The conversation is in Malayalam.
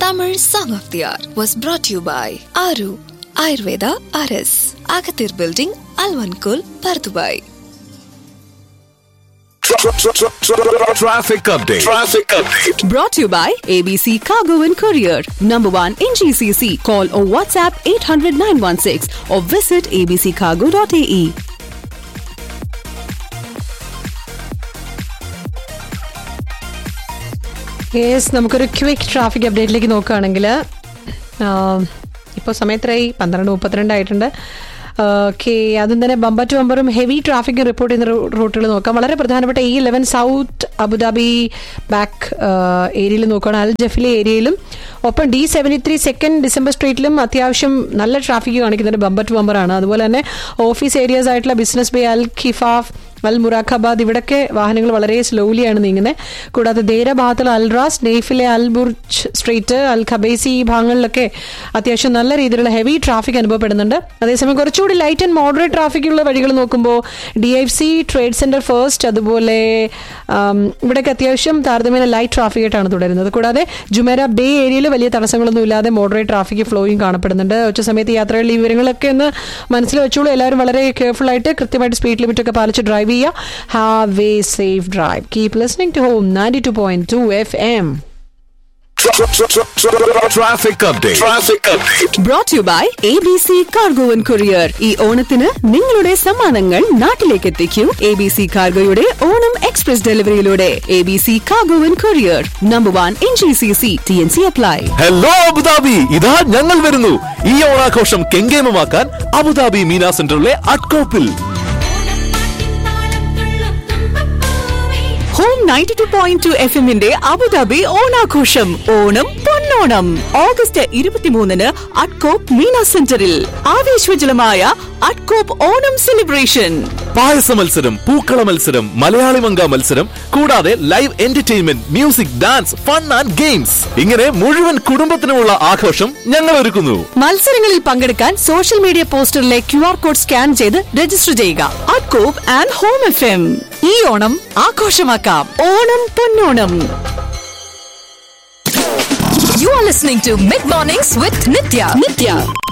Tamil Song of the Hour was brought to you by Aru Ayurveda RS, Agathir Building, Alvankul, Pardubai. Traffic update. Traffic update. Brought to you by ABC Cargo and Courier. Number one in GCC. Call or WhatsApp 800 916 or visit abccargo.ae. Yes നമുക്കൊരു ക്വിക്ക് ട്രാഫിക് അപ്ഡേറ്റിലേക്ക് നോക്കുകയാണെങ്കിൽ ഇപ്പോൾ സമയത്രയായി പന്ത്രണ്ട് മുപ്പത്തിരണ്ടായിട്ടുണ്ട് ഓക്കെ അതും തന്നെ ബമ്പർ ടു ബമ്പറും ഹെവി ട്രാഫിക് റിപ്പോർട്ട് ചെയ്യുന്ന റൂട്ടുകൾ നോക്കാം വളരെ പ്രധാനപ്പെട്ട ഈ ഇലവൻ സൗത്ത് അബുദാബി ബാക്ക് ഏരിയയിൽ നോക്കുകയാണ് അൽ ജഫിലെ ഏരിയയിലും ഒപ്പം D seventy three second December സ്ട്രീറ്റിലും അത്യാവശ്യം നല്ല ട്രാഫിക് കാണിക്കുന്നത് ബമ്പർ ടു ബമ്പറാണ് അതുപോലെ തന്നെ ഓഫീസ് ഏരിയാസ് ആയിട്ടുള്ള business bay Al Kifaf Al Muraqqabat ഇവിടൊക്കെ വാഹനങ്ങൾ വളരെ സ്ലോലിയാണ് നീങ്ങുന്നത് കൂടാതെ ദേര ഭാഗത്തുള്ള അൽറാസ് നെയ്ഫിലെ Al Burj street Al Khabaisi ഈ ഭാഗങ്ങളിലൊക്കെ അത്യാവശ്യം നല്ല രീതിയിലുള്ള ഹെവി ട്രാഫിക് അനുഭവപ്പെടുന്നുണ്ട് അതേസമയം കുറച്ചുകൂടി ലൈറ്റ് ആൻഡ് മോഡറേറ്റ് ട്രാഫിക് ഉള്ള വഴികൾ നോക്കുമ്പോൾ D F C trade centre first അതുപോലെ ആം, ഇവിടെയൊക്കെ അത്യാവശ്യം താരതമ്യേന ലൈറ്റ് ട്രാഫിക് ആയിട്ടാണ് തുടരുന്നത് കൂടാതെ ജുമേര ബേ ഏരിയയിൽ വലിയ തടസ്സങ്ങളൊന്നും ഇല്ലാതെ മോഡറേറ്റ് ട്രാഫിക് ഫ്ലോയും കാണപ്പെടുന്നുണ്ട് ഉച്ച സമയത്ത് യാത്രകളിൽ ഈ വിവരങ്ങളൊക്കെ ഒന്ന് മനസ്സിൽ വെച്ചോളൂ എല്ലാവരും വളരെ കെയർഫുൾ ആയിട്ട് കൃത്യമായിട്ട് സ്പീഡ് ലിമിറ്റ് ഒക്കെ പാലിച്ച് ഡ്രൈവ് ചെയ്യുക have a safe drive keep listening to home ninety two point two F M Traffic update. Traffic update. Brought to you by ABC Cargo and Courier. ഈ ഓണത്തിന് നിങ്ങളുടെ സമ്മാനങ്ങൾ നാട്ടിലേക്ക് എത്തിക്കൂ എ ബി സി കാർഗോയുടെ ഓണം എക്സ്പ്രസ് ഡെലിവറിയിലൂടെ A B C cargo and courier number one in G C C T N C apply hello Abu Dhabi ഇതാ ഞങ്ങൾ വരുന്നു ഈ ഓണാഘോഷം കെങ്കേമമാക്കാൻ അബുദാബി മീന സെന്ററിലെ അട്കോപ്പിൽ home ninety two point two F എമ്മിന്റെ അബുദാബി ഓണാഘോഷം ഓണം പൊന്നോണം ഓഗസ്റ്റ് ഇരുപത്തിമൂന്നിന് അട്കോപ്പ് മീന സെന്ററിൽ ആവേശോജ്വലമായ അട്കോപ്പ് ഓണം സെലിബ്രേഷൻ പായസ മത്സരം പൂക്കള മത്സരം മലയാളി മങ്ക മത്സരം കൂടാതെ live entertainment music dance fun and games ഇങ്ങനെ മുഴുവൻ കുടുംബത്തിനുമുള്ള ആഘോഷം ഞങ്ങൾ ഒരുക്കുന്നു മത്സരങ്ങളിൽ പങ്കെടുക്കാൻ സോഷ്യൽ മീഡിയ പോസ്റ്ററിലെ ക്യു ആർ കോഡ് സ്കാൻ ചെയ്ത് രജിസ്റ്റർ ചെയ്യുക Adcop and home F M ഈ ഓണം ആഘോഷമാക്കാം ഓണം പൊന്നോണം You are listening to Mid Mornings with Nitya. Nithya